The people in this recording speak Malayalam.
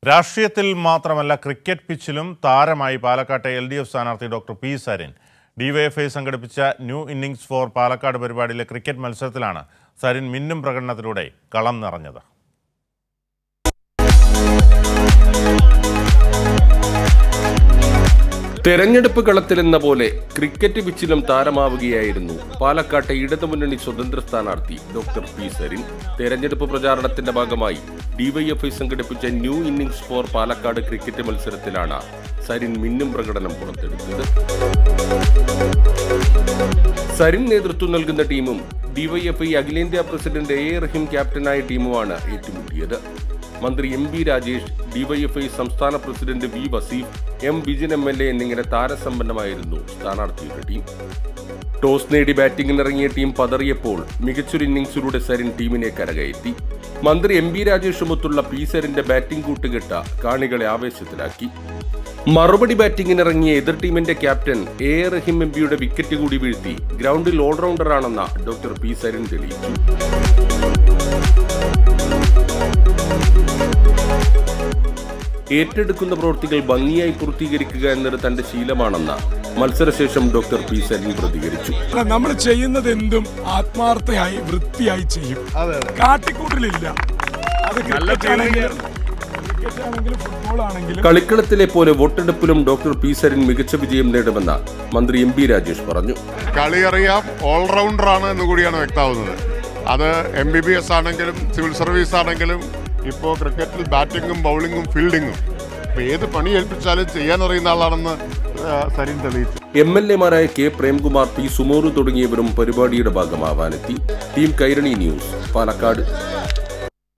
രാഷ്ട്രീയത്തിൽ മാത്രമല്ല ക്രിക്കറ്റ് പിച്ചിലും താരമായി പാലക്കാട്ടെ എൽ ഡി എഫ് സ്ഥാനാർത്ഥി ഡോക്ടർ പി സരിൻ ഡിവൈഎഫ്ഐ സംഘടിപ്പിച്ച ന്യൂ ഇന്നിംഗ്സ് ഫോർ പാലക്കാട് പരിപാടിയിലെ ക്രിക്കറ്റ് മത്സരത്തിലാണ് സരിൻ മിന്നും പ്രകടനത്തിലൂടെ കളം നിറഞ്ഞത് തെരഞ്ഞെടുപ്പ് കളത്തിലെന്ന പോലെ ക്രിക്കറ്റ് പിച്ചിലും താരമാവുകയായിരുന്നു പാലക്കാട്ടെ ഇടതുമുന്നണി സ്വതന്ത്ര സ്ഥാനാർത്ഥി ഡോക്ടർ പി സരിൻ തെരഞ്ഞെടുപ്പ് പ്രചാരണത്തിന്റെ ഭാഗമായി ഡിവൈഎഫ്ഐ സംഘടിപ്പിച്ച new innings for Palakkad cricket മത്സരത്തിലാണ് സരിൻ മിന്നും പ്രകടനം പുറത്തെടുത്തത് സരിൻ നേതൃത്വം നൽകുന്ന ടീമും ഡിവൈഎഫ്ഐ അഖിലേന്ത്യാ പ്രസിഡന്റ് എ എ റഹീം ക്യാപ്റ്റനായ ടീമുമാണ് ഏറ്റുമുട്ടിയത് മന്ത്രി എം ബി രാജേഷ് ഡിവൈഎഫ്ഐ സംസ്ഥാന president V Vaseef M Bijin M L A എന്നിങ്ങനെ താരസമ്പന്നമായിരുന്നു സ്ഥാനാർത്ഥിയുടെ ടീം ടോസ് നേടി ബാറ്റിംഗിനിറങ്ങിയ ടീം പതറിയപ്പോൾ മികച്ചൊരു ഇന്നിംഗ്സിലൂടെ സരിൻ ടീമിനെ കരകയറ്റി മന്ത്രി എം ബി രാജേഷുമൊത്തുള്ള പി സരിന്റെ ബാറ്റിംഗ് കൂട്ടുകെട്ട കാണികളെ ആവേശത്തിലാക്കി മറുപടി ബാറ്റിംഗിനിറങ്ങിയ എതിർ ടീമിന്റെ captain A A Rahim M പിയുടെ വിക്കറ്റ് കൂടി വീഴ്ത്തി ഗ്രൗണ്ടിൽ ഓൾറൗണ്ടറാണെന്ന ഡോക്ടർ പി സരിൻ തെളിയിച്ചു ഏറ്റെടുക്കുന്ന പ്രവൃത്തികൾ ഭംഗിയായി പൂർത്തീകരിക്കുക എന്നത് തന്റെ ശീലമാണെന്ന് മത്സരശേഷം ഡോക്ടർ പി സരിൻ പ്രതികരിച്ചു നമ്മൾ ചെയ്യുന്നത് എന്തും ആത്മാർത്ഥയായി വൃത്തിയായി ചെയ്യും കാട്ടിക്കൂട്ടലില്ല അത് ക്രിക്കറ്റ് ആണെങ്കിലും ക്രിക്കറ്റ് ആണെങ്കിലും ഫുട്ബോൾ ആണെങ്കിലും കളിക്കളത്തിലെ പോലെ വോട്ടെടുപ്പിലും ഡോക്ടർ പി സരിൻ മികച്ച വിജയം നേടുമെന്ന് മന്ത്രി എം ബി രാജേഷ് പറഞ്ഞു കളി അറിയാം ഓൾറൗണ്ടർ ആണ് എന്ന് കൂടിയാണ് വ്യക്തമാവുന്നത് അത് എം ബി ബി എസ് ആണെങ്കിലും സിവിൽ സർവീസ് ആണെങ്കിലും ഇപ്പോൾ ക്രിക്കറ്റിൽ ബാറ്റിങ്ങും ബൗളിങ്ങും ഫീൽഡിങ്ങും ഇപ്പൊ ഏത് പണി ഏൽപ്പിച്ചാലും ചെയ്യാൻ അറിയുന്ന ആളാണെന്ന് ആ, സരിൻ തെളിയിച്ചു എം എൽ എമാരായ കെ പ്രേംകുമാർ പി സുമോറു തുടങ്ങിയവരും പരിപാടിയുടെ ഭാഗമാവാനെത്തി ടീം കൈരണി ന്യൂസ് പാലക്കാട്